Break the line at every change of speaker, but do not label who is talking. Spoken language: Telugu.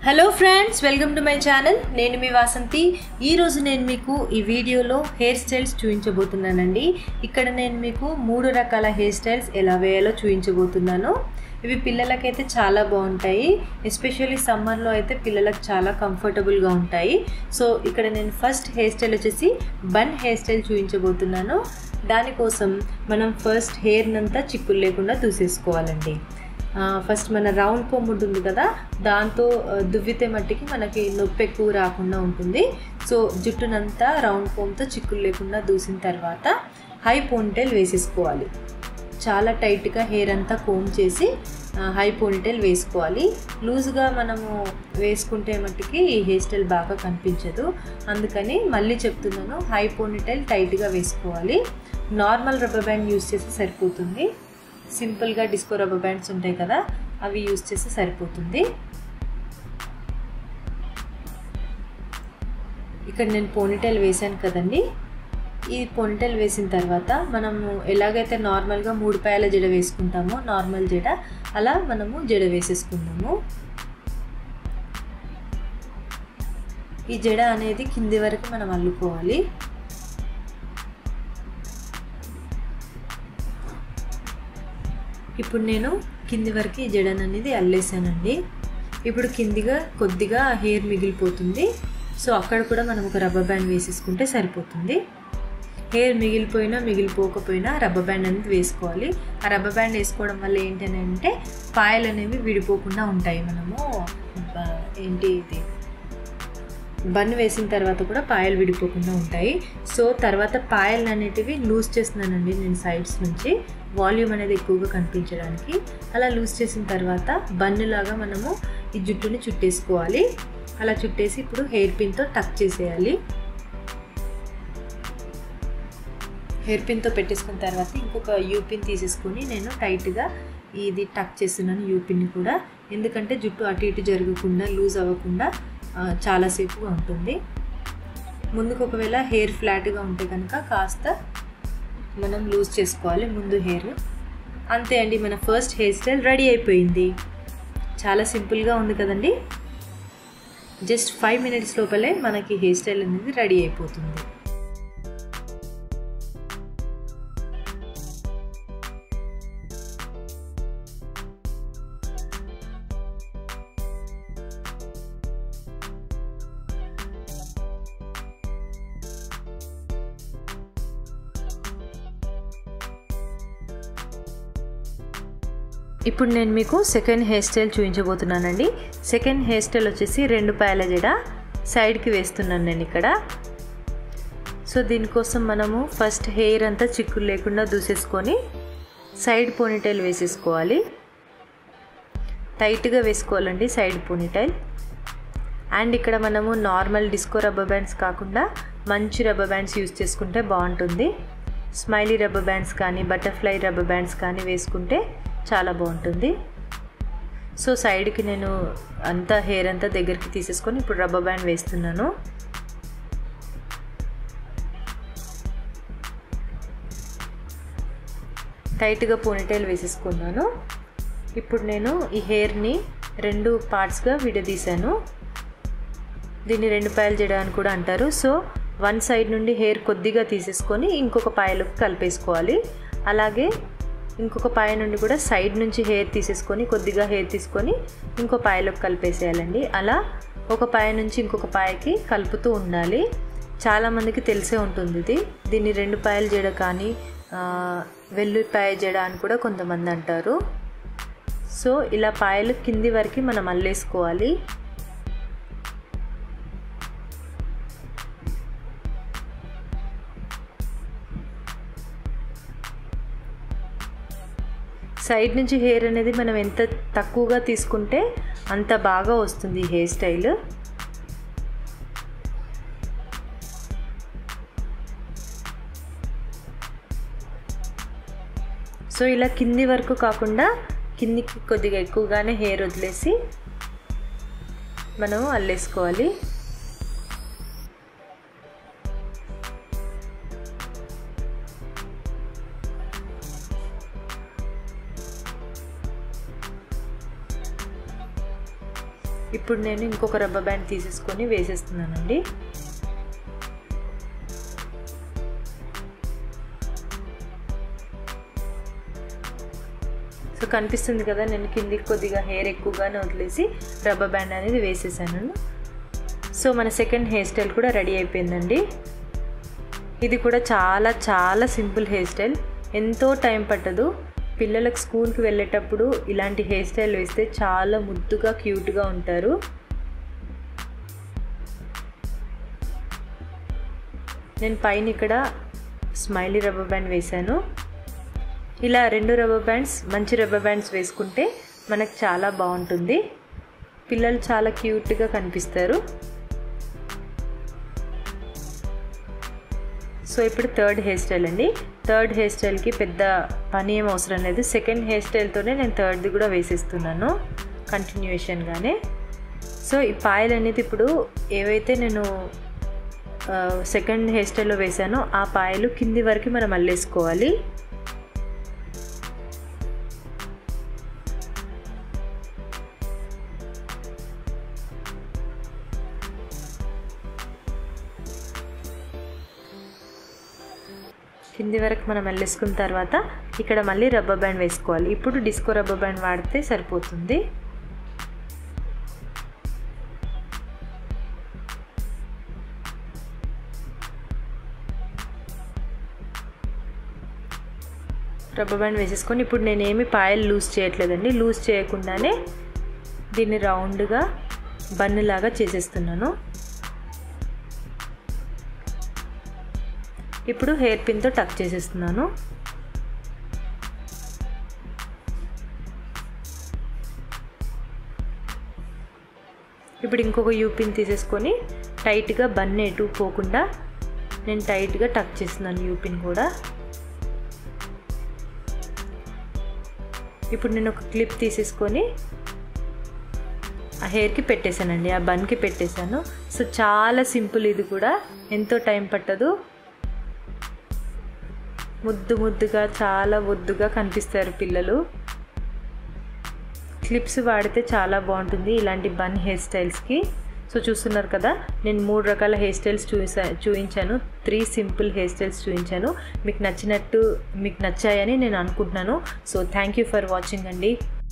hello friends welcome to my channel నేను మీ వాసంతి ఈరోజు నేను మీకు ఈ వీడియోలో హెయిర్ స్టైల్స్ చూపించబోతున్నానండి ఇక్కడ నేను మీకు మూడు రకాల హెయిర్ స్టైల్స్ ఎలా వేయాలో చూపించబోతున్నాను ఇవి పిల్లలకైతే చాలా బాగుంటాయి ఎస్పెషల్లీ సమ్మర్లో అయితే పిల్లలకు చాలా కంఫర్టబుల్గా ఉంటాయి సో ఇక్కడ నేను ఫస్ట్ హెయిర్ స్టైల్ వచ్చేసి బన్ హెయిర్ స్టైల్ చూపించబోతున్నాను దానికోసం మనం ఫస్ట్ హెయిర్నంతా చిక్కులు లేకుండా దూసేసుకోవాలండి ఫస్ట్ మన రౌండ్ కొమ్ము ఉంటుంది కదా దాంతో దువ్వితే మట్టికి మనకి నొప్పి ఎక్కువ రాకుండా ఉంటుంది సో జుట్టునంతా రౌండ్ కోమ్తో చిక్కులు లేకుండా దూసిన తర్వాత హై పోనిటైల్ వేసేసుకోవాలి చాలా టైట్గా హెయిర్ అంతా కోమ్ చేసి హై పోనిటైల్ వేసుకోవాలి లూజ్గా మనము వేసుకుంటే మట్టికి ఈ హెయిర్ స్టైల్ బాగా కనిపించదు అందుకని మళ్ళీ చెప్తున్నాను హై పోనిటైల్ టైట్గా వేసుకోవాలి నార్మల్ రబ్బర్ బ్యాండ్ యూస్ చేస్తే సరిపోతుంది సింపుల్గా డిస్కో రబ్బర్ బ్యాండ్స్ ఉంటాయి కదా అవి యూస్ చేస్తే సరిపోతుంది ఇక్కడ నేను పోనిటైల్ వేసాను కదండి ఈ పొనిటైల్ వేసిన తర్వాత మనము ఎలాగైతే నార్మల్గా మూడు పాయల జడ వేసుకుంటామో నార్మల్ జడ అలా మనము జడ వేసేసుకుందాము ఈ జడ అనేది కింది వరకు మనం అల్లుకోవాలి ఇప్పుడు నేను కింది వరకు ఈ జడన్ అనేది అల్లేసానండి ఇప్పుడు కిందిగా కొద్దిగా హెయిర్ మిగిలిపోతుంది సో అక్కడ కూడా మనం ఒక రబ్బర్ బ్యాండ్ వేసేసుకుంటే సరిపోతుంది హెయిర్ మిగిలిపోయినా మిగిలిపోకపోయినా రబ్బర్ బ్యాండ్ అనేది వేసుకోవాలి ఆ రబ్బర్ బ్యాండ్ వేసుకోవడం వల్ల ఏంటని అంటే పాయలు అనేవి విడిపోకుండా ఉంటాయి మనము ఏంటి ఇది బన్ వేసిన తర్వాత కూడా పాయలు విడిపోకుండా ఉంటాయి సో తర్వాత పాయలు అనేటివి లూజ్ చేస్తున్నానండి నేను సైడ్స్ నుంచి వాల్యూమ్ అనేది ఎక్కువగా కనిపించడానికి అలా లూజ్ చేసిన తర్వాత బన్నులాగా మనము ఈ జుట్టుని చుట్టేసుకోవాలి అలా చుట్టేసి ఇప్పుడు హెయిర్ పిన్తో టక్ చేసేయాలి హెయిర్ పిన్తో పెట్టేసుకున్న తర్వాత ఇంకొక యూ పిన్ తీసేసుకొని నేను టైట్గా ఇది టక్ చేస్తున్నాను యూ పిన్ని కూడా ఎందుకంటే జుట్టు అటు ఇటు జరగకుండా లూజ్ అవ్వకుండా చాలాసేపుగా ఉంటుంది ముందుకు ఒకవేళ హెయిర్ ఫ్లాట్గా ఉంటే కనుక కాస్త మనం లూజ్ చేసుకోవాలి ముందు హెయిర్ అంతే అండి మన ఫస్ట్ హెయిర్ స్టైల్ రెడీ అయిపోయింది చాలా సింపుల్గా ఉంది కదండి జస్ట్ ఫైవ్ మినిట్స్ లోపలే మనకి హెయిర్ స్టైల్ అనేది రెడీ అయిపోతుంది ఇప్పుడు నేను మీకు సెకండ్ హెయిర్ స్టైల్ చూపించబోతున్నానండి సెకండ్ హెయిర్ స్టైల్ వచ్చేసి రెండు పాయల జడ సైడ్కి వేస్తున్నాను నేను ఇక్కడ సో దీనికోసం మనము ఫస్ట్ హెయిర్ అంతా చిక్కులు లేకుండా దూసేసుకొని సైడ్ పోనీటైల్ వేసేసుకోవాలి టైట్గా వేసుకోవాలండి సైడ్ పోనీటైల్ అండ్ ఇక్కడ మనము నార్మల్ డిస్కో రబ్బర్ బ్యాండ్స్ కాకుండా మంచి రబ్బర్ బ్యాండ్స్ యూస్ చేసుకుంటే బాగుంటుంది స్మైలీ రబ్బర్ బ్యాండ్స్ కానీ బటర్ఫ్లై రబ్బర్ బ్యాండ్స్ కానీ వేసుకుంటే చాలా బాగుంటుంది సో సైడ్కి నేను అంతా హెయిర్ అంతా దగ్గరికి తీసేసుకొని ఇప్పుడు రబ్బర్ బ్యాండ్ వేస్తున్నాను టైట్గా పోనీటైల్ వేసేసుకున్నాను ఇప్పుడు నేను ఈ హెయిర్ని రెండు పార్ట్స్గా విడదీశాను దీన్ని రెండు పాయలు జడ అని కూడా అంటారు సో వన్ సైడ్ నుండి హెయిర్ కొద్దిగా తీసేసుకొని ఇంకొక పాయలకు కలిపేసుకోవాలి అలాగే ఇంకొక పాయ నుండి కూడా సైడ్ నుంచి హెయిర్ తీసేసుకొని కొద్దిగా హెయిర్ తీసుకొని ఇంకో పాయలోకి కలిపేసేయాలండి అలా ఒక పాయ నుంచి ఇంకొక పాయకి కలుపుతూ ఉండాలి చాలామందికి తెలిసే ఉంటుంది ఇది దీన్ని రెండు పాయలు జడ కానీ వెల్లుల్లిపాయ జడ అని కూడా కొంతమంది అంటారు సో ఇలా పాయలు కింది వరకు మనం అల్లేసుకోవాలి సైడ్ నుంచి హెయిర్ అనేది మనం ఎంత తక్కువగా తీసుకుంటే అంత బాగా వస్తుంది హెయిర్ స్టైల్ సో ఇలా కింది వరకు కాకుండా కిందికి కొద్దిగా ఎక్కువగానే హెయిర్ వదిలేసి మనం అల్లేసుకోవాలి ఇప్పుడు నేను ఇంకొక రబ్బర్ బ్యాండ్ తీసేసుకొని వేసేస్తున్నానండి సో కనిపిస్తుంది కదా నేను కిందికి కొద్దిగా హెయిర్ ఎక్కువగానే వదిలేసి రబ్బర్ బ్యాండ్ అనేది వేసేసాను సో మన సెకండ్ హెయిర్ స్టైల్ కూడా రెడీ అయిపోయిందండి ఇది కూడా చాలా చాలా సింపుల్ హెయిర్ స్టైల్ ఎంతో టైం పట్టదు పిల్లలకు స్కూల్కి వెళ్ళేటప్పుడు ఇలాంటి హెయిర్ స్టైల్ వేస్తే చాలా ముద్దుగా క్యూట్గా ఉంటారు నేను పైన ఇక్కడ స్మైలీ రబ్బర్ బ్యాండ్ వేశాను ఇలా రెండు రబ్బర్ బ్యాండ్స్ మంచి రబ్బర్ బ్యాండ్స్ వేసుకుంటే మనకు చాలా బాగుంటుంది పిల్లలు చాలా క్యూట్గా కనిపిస్తారు సో ఇప్పుడు థర్డ్ హెయిర్ స్టైల్ అండి థర్డ్ హెయిర్ స్టైల్కి పెద్ద పని ఏం అవసరం లేదు సెకండ్ హెయిర్ స్టైల్తోనే నేను థర్డ్ది కూడా వేసేస్తున్నాను కంటిన్యూషన్గానే సో ఈ పాయలు అనేది ఇప్పుడు ఏవైతే నేను సెకండ్ హెయిర్ స్టైల్లో వేసానో ఆ పాయలు కింది వరకు మనం అల్లేసుకోవాలి కింది వరకు మనం వెళ్ళేసుకున్న తర్వాత ఇక్కడ మళ్ళీ రబ్బర్ బ్యాండ్ వేసుకోవాలి ఇప్పుడు డిస్కో రబ్బర్ బ్యాండ్ వాడితే సరిపోతుంది రబ్బర్ బ్యాండ్ వేసేసుకొని ఇప్పుడు నేనేమి పాయలు లూజ్ చేయట్లేదండి లూజ్ చేయకుండానే దీన్ని రౌండ్గా బన్నులాగా చేసేస్తున్నాను ఇప్పుడు హెయిర్ పిన్తో టక్ చేసేస్తున్నాను ఇప్పుడు ఇంకొక యూ పిన్ తీసేసుకొని టైట్గా బన్ ఎటు పోకుండా నేను టైట్గా టక్ చేస్తున్నాను యూ పిన్ కూడా ఇప్పుడు నేను ఒక క్లిప్ తీసేసుకొని ఆ హెయిర్కి పెట్టేశానండి ఆ బన్కి పెట్టేశాను సో చాలా సింపుల్ ఇది కూడా ఎంతో టైం పట్టదు ముద్దు ముద్దుగా చాలా ముద్దుగా కనిపిస్తారు పిల్లలు క్లిప్స్ వాడితే చాలా బాగుంటుంది ఇలాంటి బన్ హెయిర్ స్టైల్స్కి సో చూస్తున్నారు కదా నేను మూడు రకాల హెయిర్ స్టైల్స్ చూసా చూపించాను త్రీ సింపుల్ హెయిర్ స్టైల్స్ చూపించాను మీకు నచ్చినట్టు మీకు నచ్చాయని నేను అనుకుంటున్నాను so thank you for watching అండి